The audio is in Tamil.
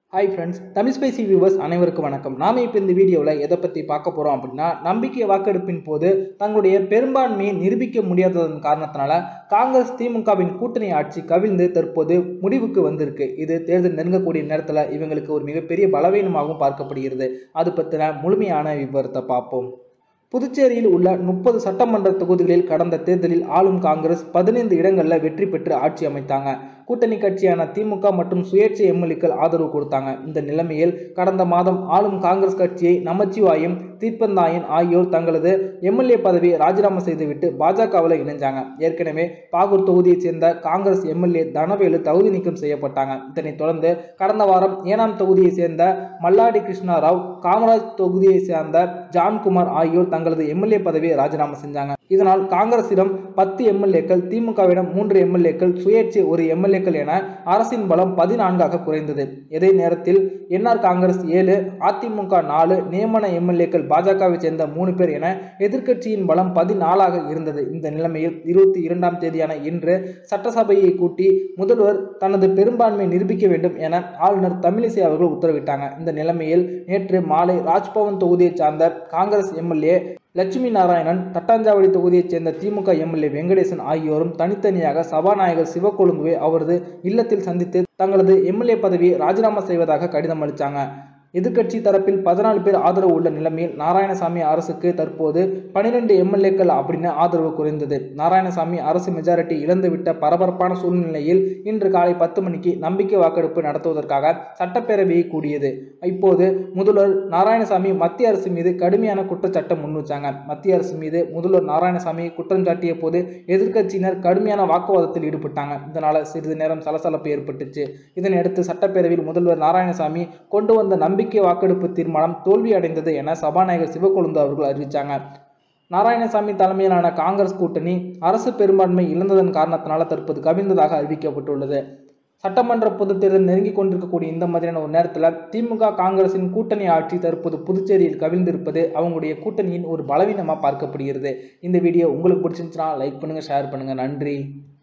hi friends Tamil spicy viewers அனைவருக்கும் வணக்கம் நாம இப்போ இந்த வீடியோவில் எதை பற்றி பார்க்க போகிறோம் அப்படின்னா நம்பிக்கை வாக்கெடுப்பின் போது தங்களுடைய பெரும்பான்மையை நிரூபிக்க முடியாததன் காரணத்தினால காங்கிரஸ் திமுகவின் கூட்டணி ஆட்சி கவிழ்ந்து தற்போது முடிவுக்கு வந்திருக்கு இது தேர்தல் நெருங்கக்கூடிய நேரத்தில் இவங்களுக்கு ஒரு மிகப்பெரிய பலவீனமாகவும் பார்க்கப்படுகிறது அது பற்றின முழுமையான விவரத்தை பார்ப்போம் புதுச்சேரியில் உள்ள முப்பது சட்டமன்ற தொகுதிகளில் கடந்த தேர்தலில் ஆளும் காங்கிரஸ் பதினைந்து இடங்களில் வெற்றி பெற்று ஆட்சி அமைத்தாங்க கூட்டணி கட்சியான திமுக மற்றும் சுயேட்சை எம்எல்ஏக்கள் ஆதரவு கொடுத்தாங்க இந்த நிலைமையில் கடந்த மாதம் ஆளும் காங்கிரஸ் கட்சியை நமச்சிவாயும் தீர்ப்பந்தாயன் ஆகியோர் தங்களது எம்எல்ஏ பதவியை ராஜினாமா செய்துவிட்டு பாஜகவில் இணைஞ்சாங்க ஏற்கனவே பாகூர் தொகுதியைச் சேர்ந்த காங்கிரஸ் எம்எல்ஏ தனவேலு தகுதி நீக்கம் செய்யப்பட்டாங்க இதனைத் தொடர்ந்து கடந்த வாரம் ஏனாம் தொகுதியைச் சேர்ந்த மல்லாடி கிருஷ்ணாராவ் காமராஜ் தொகுதியைச் சேர்ந்த ஜான்குமார் ஆகியோர் தங்களது எம்எல்ஏ பதவியை ராஜினாமா செஞ்சாங்க இதனால் காங்கிரசிடம் பத்து எம்எல்ஏக்கள் திமுகவிடம் மூன்று எம்எல்ஏக்கள் சுயேட்சை ஒரு எம்எல்ஏக்கள் என அரசின் பலம் பதினான்காக குறைந்தது இதே நேரத்தில் என்ஆர் காங்கிரஸ் ஏழு அதிமுக நாலு நியமன எம்எல்ஏக்கள் பாஜகவை சேர்ந்த மூணு பேர் என எதிர்க்கட்சியின் பலம் பதினாலாக இருந்தது இந்த நிலைமையில் இருபத்தி இரண்டாம் தேதியான இன்று சட்டசபையை கூட்டி முதல்வர் தனது பெரும்பான்மை நிரூபிக்க வேண்டும் என ஆளுநர் தமிழிசை அவர்கள் உத்தரவிட்டாங்க இந்த நிலைமையில் நேற்று மாலை ராஜ்பவன் தொகுதியைச் சார்ந்த காங்கிரஸ் எம்எல்ஏ லட்சுமி நாராயணன் தட்டாஞ்சாவடி தொகுதியைச் சேர்ந்த திமுக எம்எல்ஏ வெங்கடேசன் ஆகியோரும் தனித்தனியாக சபாநாயகர் சிவக்கொழுங்குவை அவரது இல்லத்தில் சந்தித்து தங்களது எம்எல்ஏ பதவியை ராஜினாமா செய்வதாக கடிதம் அளித்தாங்க எதிர்க்கட்சி தரப்பில் பதினாலு பேர் ஆதரவு உள்ள நிலைமையில் நாராயணசாமி அரசுக்கு தற்போது பனிரெண்டு எம்எல்ஏக்கள் அப்படின்னு ஆதரவு குறைந்தது நாராயணசாமி அரசு மெஜாரிட்டி இழந்துவிட்ட பரபரப்பான சூழ்நிலையில் இன்று காலை பத்து மணிக்கு நம்பிக்கை வாக்கெடுப்பு நடத்துவதற்காக சட்டப்பேரவையை கூடியது இப்போது முதல்வர் நாராயணசாமி மத்திய அரசு மீது கடுமையான குற்றச்சாட்டை முன் வச்சாங்க மத்திய அரசு மீது முதல்வர் நாராயணசாமி குற்றம் சாட்டிய போது எதிர்க்கட்சியினர் கடுமையான வாக்குவாதத்தில் ஈடுபட்டாங்க இதனால் சிறிது நேரம் சலசலப்பு ஏற்பட்டுச்சு இதனையடுத்து சட்டப்பேரவையில் முதல்வர் நாராயணசாமி கொண்டு வந்த நம்பிக்கை வாக்கெடுப்பு தீர்மானம் தோல்வி அடைந்தது என சபாநாயகர் சிவக்கொழுந்து அவர்கள் அறிவித்தாங்க நாராயணசாமி தலைமையிலான காங்கிரஸ் கூட்டணி அரசு பெரும்பான்மை இழந்ததன் காரணத்தினால தற்போது கவிழ்ந்ததாக அறிவிக்கப்பட்டுள்ளது சட்டமன்ற பொதுத் தேர்தல் நெருங்கி கொண்டிருக்கக்கூடிய இந்த மாதிரியான ஒரு நேரத்தில் திமுக காங்கிரசின் கூட்டணி ஆட்சி தற்போது புதுச்சேரியில் கவிழ்ந்திருப்பது அவங்களுடைய கூட்டணியின் ஒரு பலவீனமாக பார்க்கப்படுகிறது இந்த வீடியோ உங்களுக்கு பிடிச்சிருந்துச்சுன்னா லைக் பண்ணுங்கள் ஷேர் பண்ணுங்கள் நன்றி